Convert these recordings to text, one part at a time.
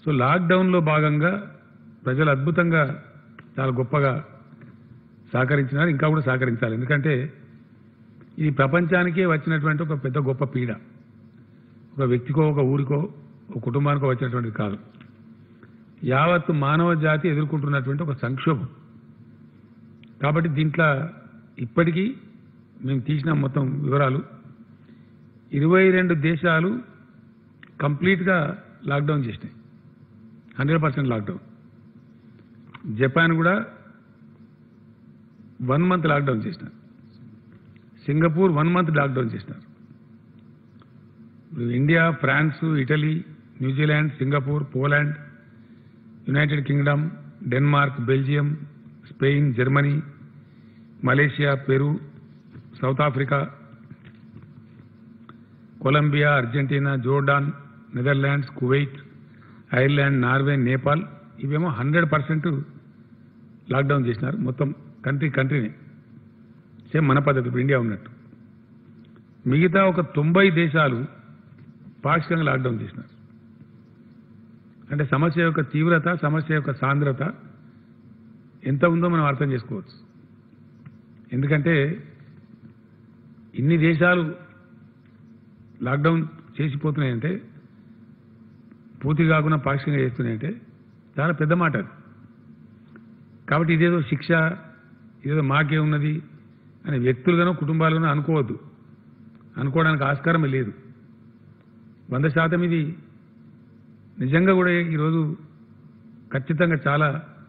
so లాక్డౌన్లో భాగంగా ప్రజలు అద్భుతంగా చాలా గొప్పగా సహకరించినారు ఇంకా కూడా సహకరించాలి ఎందుకంటే ఇది ప్రపంచానికే వచ్చినటువంటి ఒక పెద్ద గొప్ప పీడ ఒక వ్యక్తికో ఒక ఊరికో ఒక కుటుంబానికో వచ్చినటువంటిది కాదు యావత్తు మానవ జాతి ఎదుర్కొంటున్నటువంటి ఒక సంక్షోభం కాబట్టి దీంట్లో ఇప్పటికీ మేము తీసిన మొత్తం వివరాలు ఇరవై రెండు దేశాలు కంప్లీట్గా లాక్డౌన్ చేసినాయి హండ్రెడ్ పర్సెంట్ లాక్డౌన్ జపాన్ కూడా వన్ మంత్ లాక్డౌన్ చేసినారు సింగపూర్ వన్ మంత్ లాక్డౌన్ చేసినారు ఇప్పుడు India France Italy New Zealand Singapore Poland United Kingdom Denmark Belgium Spain Germany Malaysia Peru South Africa Colombia Argentina Jordan Netherlands Kuwait Ireland Norway Nepal ఇవేమో hundred percent lockdown చేసినారు మొత్తం country కంట్రీనే same మన పద్ధతి ఇప్పుడు India ఉన్నట్టు మిగతా ఒక తొంభై దేశాలు పాక్షికంగా లాక్డౌన్ చేసినారు అంటే సమస్య యొక్క తీవ్రత సమస్య యొక్క సాంద్రత ఎంత ఉందో మనం అర్థం చేసుకోవచ్చు ఎందుకంటే ఇన్ని దేశాలు లాక్డౌన్ చేసిపోతున్నాయంటే పూర్తి కాకుండా పాక్షికంగా చేస్తున్నాయంటే చాలా పెద్ద మాట అది కాబట్టి ఇదేదో శిక్ష ఇదేదో మాకే ఉన్నది అని వ్యక్తులుగానో కుటుంబాలుగానో అనుకోవద్దు అనుకోవడానికి ఆస్కారమే లేదు వంద శాతం ఇది నిజంగా కూడా ఈరోజు ఖచ్చితంగా చాలా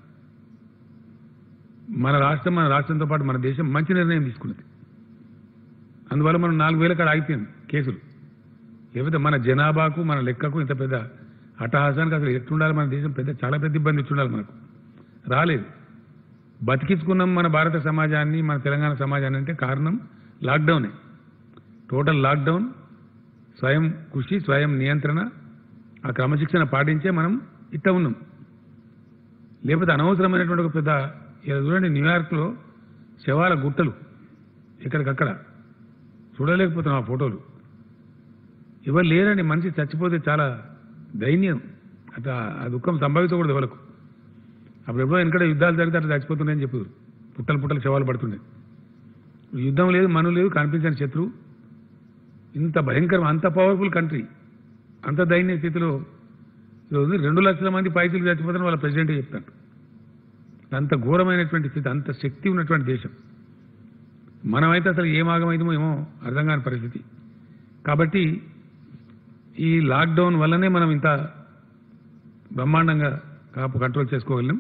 మన రాష్ట్రం మన రాష్ట్రంతో పాటు మన దేశం మంచి నిర్ణయం తీసుకున్నది అందువల్ల మనం నాలుగు వేల కాడ ఆగిపోయింది కేసులు లేకపోతే మన జనాభాకు మన లెక్కకు ఇంత పెద్ద అట్టహాసానికి అసలు ఎట్టుండాలి మన దేశం పెద్ద చాలా పెద్ద ఇబ్బంది ఇచ్చుండాలి మనకు రాలేదు బతికించుకున్నాం మన భారత సమాజాన్ని మన తెలంగాణ సమాజాన్ని అంటే కారణం లాక్డౌనే టోటల్ లాక్డౌన్ స్వయం కృషి స్వయం నియంత్రణ ఆ క్రమశిక్షణ పాటించే మనం ఇట్ట ఉన్నాం లేకపోతే అనవసరమైనటువంటి ఒక పెద్ద ఇలా చూడండి న్యూయార్క్లో శవాల గుట్టలు ఎక్కడికక్కడ చూడలేకపోతున్నాం ఆ ఫోటోలు ఎవరు లేరండి మనిషి చచ్చిపోతే చాలా దైన్యం అట్లా ఆ దుఃఖం సంభవించకూడదు ఎవరికి అప్పుడు ఎప్పుడో వెనకడ యుద్ధాలు జరిగితే అట్లా చచ్చిపోతున్నాయని చెప్పారు పుట్టలు పుట్టలు శవాలు పడుతున్నాయి యుద్ధం లేదు మను లేదు కనిపించని శత్రువు ఇంత భయంకరం అంత పవర్ఫుల్ కంట్రీ అంత దైన్య స్థితిలో ఈరోజు రెండు లక్షల మంది పైసలు చచ్చిపోతారని వాళ్ళ ప్రెసిడెంటే చెప్తాడు అంత ఘోరమైనటువంటి స్థితి అంత శక్తి ఉన్నటువంటి దేశం మనమైతే అసలు ఏం ఆగమైందో ఏమో అర్థం కాని పరిస్థితి కాబట్టి ఈ లాక్డౌన్ వల్లనే మనం ఇంత బ్రహ్మాండంగా కాపు కంట్రోల్ చేసుకోగలిగాం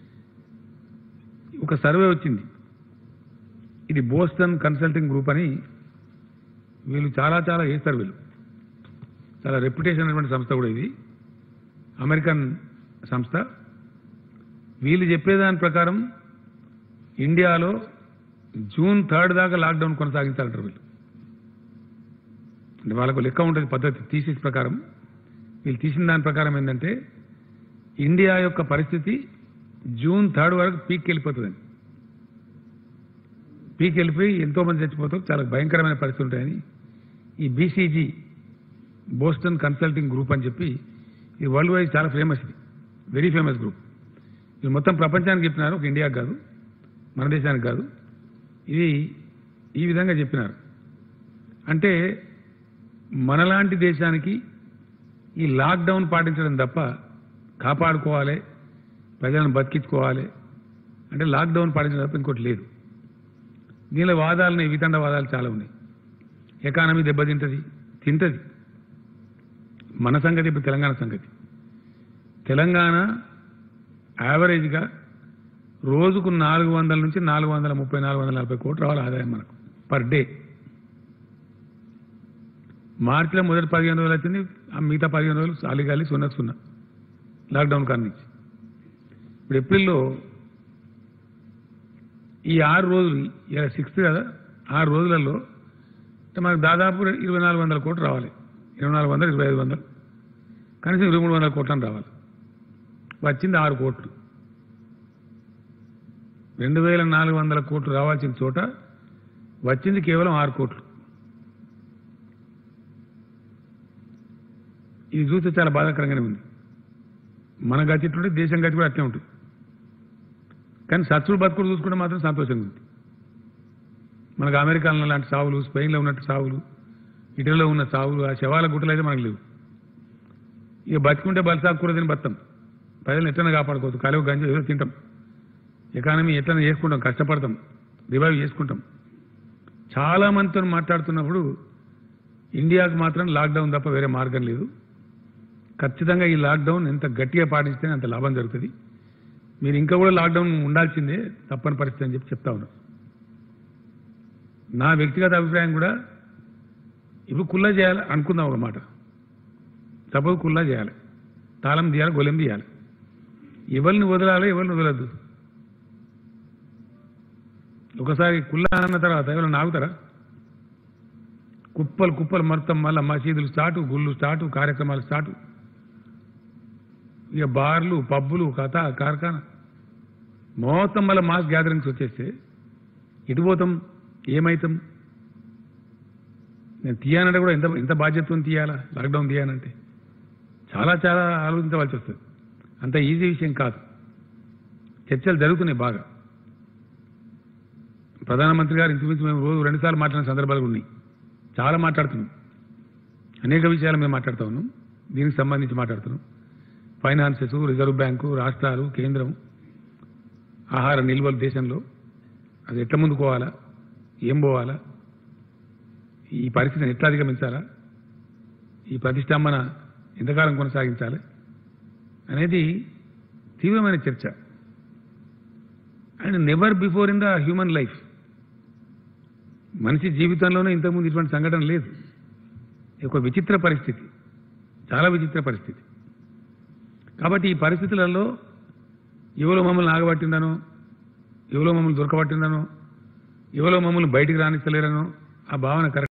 ఒక సర్వే వచ్చింది ఇది బోస్టన్ కన్సల్టింగ్ గ్రూప్ అని వీళ్ళు చాలా చాలా చేస్తారు వీళ్ళు చాలా రెప్యుటేషన్ అయినటువంటి సంస్థ కూడా ఇది అమెరికన్ సంస్థ వీళ్ళు చెప్పేదాని ప్రకారం ఇండియాలో జూన్ థర్డ్ దాకా లాక్డౌన్ కొనసాగించాలంటారు వీళ్ళు అంటే వాళ్ళకు లెక్క ఉంటుంది పద్ధతి థీసిస్ ప్రకారం వీళ్ళు తీసిన దాని ప్రకారం ఏంటంటే ఇండియా యొక్క పరిస్థితి జూన్ థర్డ్ వరకు పీక్ వెళ్ళిపోతుందని పీక్ వెళ్ళిపోయి ఎంతో మంది చచ్చిపోతారు చాలా భయంకరమైన పరిస్థితులు ఉంటాయని ఈ బీసీజీ బోస్టన్ కన్సల్టింగ్ గ్రూప్ అని చెప్పి ఇది వరల్డ్ వైడ్ చాలా ఫేమస్ ఇది వెరీ ఫేమస్ గ్రూప్ ఇది మొత్తం ప్రపంచానికి చెప్పినారు ఒక ఇండియాకి కాదు మన దేశానికి కాదు ఇది ఈ విధంగా చెప్పినారు అంటే మనలాంటి దేశానికి ఈ లాక్డౌన్ పాటించడం తప్ప కాపాడుకోవాలి ప్రజలను బతికించుకోవాలి అంటే లాక్డౌన్ పాటించడం తప్ప ఇంకోటి లేదు దీనిలో వాదాలు వితండ వాదాలు చాలా ఉన్నాయి ఎకానమీ దెబ్బతింటది తింటది మన సంగతి ఇప్పుడు తెలంగాణ సంగతి తెలంగాణ యావరేజ్గా రోజుకు నాలుగు వందల నుంచి నాలుగు వందల ముప్పై నాలుగు వందల నలభై కోట్లు రావాలి ఆదాయం మనకు పర్ డే మార్చిలో మొదటి పదిహేను రోజులు వచ్చింది ఆ మిగతా పదిహేను రోజులు సాలిగాలి సున్నా సున్నా లాక్డౌన్ కాడి నుంచి ఇప్పుడు ఏప్రిల్లో ఈ ఆరు రోజులు ఇలా సిక్స్త్ కదా ఆరు రోజులలో అంటే మనకు దాదాపు ఇరవై నాలుగు వందల కోట్లు రావాలి ఇరవై నాలుగు వందలు ఇరవై ఐదు వందలు కనీసం ఇరవై మూడు వందల కోట్లని రావాలి వచ్చింది ఆరు కోట్లు రెండు వేల నాలుగు వందల కోట్లు రావాల్సిన చోట వచ్చింది కేవలం ఆరు కోట్లు ఇది చూస్తే చాలా బాధాకరంగానే ఉంది మన గతి ఎట్లుంటే దేశం గతి కూడా అట్లే ఉంటుంది కానీ సచ్చుడు బతుకుడు చూసుకుంటే మాత్రం సంతోషంగా ఉంది మనకు అమెరికాలో లాంటి సావులు స్పెయిన్లో ఉన్నట్టు సావులు ఇటలీలో ఉన్న సావులు ఆ శవాల గుట్టలు అయితే మనకు లేవు ఇక బతుకుంటే బలిసాకూర తిని బతాం ప్రజలను ఎట్లనే కాపాడుకోవచ్చు కాలువ గంజ ఏదో తింటాం ఎకానమీ ఎట్లనే చేసుకుంటాం కష్టపడతాం రివైవ్ చేసుకుంటాం చాలా మందితో మాట్లాడుతున్నప్పుడు ఇండియాకు మాత్రం లాక్డౌన్ తప్ప వేరే మార్గం లేదు ఖచ్చితంగా ఈ లాక్డౌన్ ఎంత గట్టిగా పాటిస్తే అంత లాభం జరుగుతుంది మీరు ఇంకా కూడా లాక్డౌన్ ఉండాల్సిందే తప్పని పరిస్థితి అని చెప్పి చెప్తా ఉన్నారు నా వ్యక్తిగత అభిప్రాయం కూడా ఇప్పుడు కుల్లా చేయాలి అనుకుందాం ఒక మాట సపోజ్ కుల్లా చేయాలి తాళం తీయాలి గొలెం తీయాలి ఎవరిని వదలాలి ఎవరిని వదలద్దు ఒకసారి కుల్లా అన్న తర్వాత ఎవరైనా ఆగుతారా కుప్పలు కుప్పలు మొత్తం మళ్ళీ మసీదులు స్టార్ట్ గుళ్ళు స్టార్ట్ కార్యక్రమాలు స్టార్ట్ ఇక బార్లు పబ్బులు కథ కార్ఖానా మొత్తం మళ్ళీ మాస్ గ్యాదరింగ్స్ వచ్చేస్తే ఎటు పోతాం ఏమైతాం నేను తీయాలంటే కూడా ఎంత ఎంత బాధ్యతతో తీయాలా లాక్డౌన్ తీయాలంటే చాలా చాలా ఆలోచించవలసి వస్తుంది అంత ఈజీ విషయం కాదు చర్చలు జరుగుతున్నాయి బాగా ప్రధానమంత్రి గారు ఇంచుమించు మేము రోజు రెండుసార్లు మాట్లాడిన సందర్భాలు ఉన్నాయి చాలా మాట్లాడుతున్నాం అనేక విషయాలు మేము మాట్లాడుతూ ఉన్నాం దీనికి సంబంధించి మాట్లాడుతున్నాం ఫైనాన్సెస్ రిజర్వ్ బ్యాంకు రాష్ట్రాలు కేంద్రం ఆహార నిల్వలు దేశంలో అది ఎట్లా ముందుకు పోవాలా ఏం పోవాలా ఈ పరిస్థితిని ఎట్లా అధిగమించాలా ఈ ప్రతిష్టంభన ఎంతకాలం కొనసాగించాలి అనేది తీవ్రమైన చర్చ and never before in the human life మనిషి జీవితంలోనే ఇంతకుముందు ఇటువంటి సంఘటన లేదు ఇది ఒక విచిత్ర పరిస్థితి చాలా విచిత్ర పరిస్థితి కాబట్టి ఈ పరిస్థితులలో ఎవరో మమ్మల్ని ఆగబట్టిందనో ఎవరో మమ్మల్ని దొరకబట్టిందనో ఎవరో మమ్మల్ని బయటికి రాణిస్తలేరనో ఆ భావన కరెక్ట్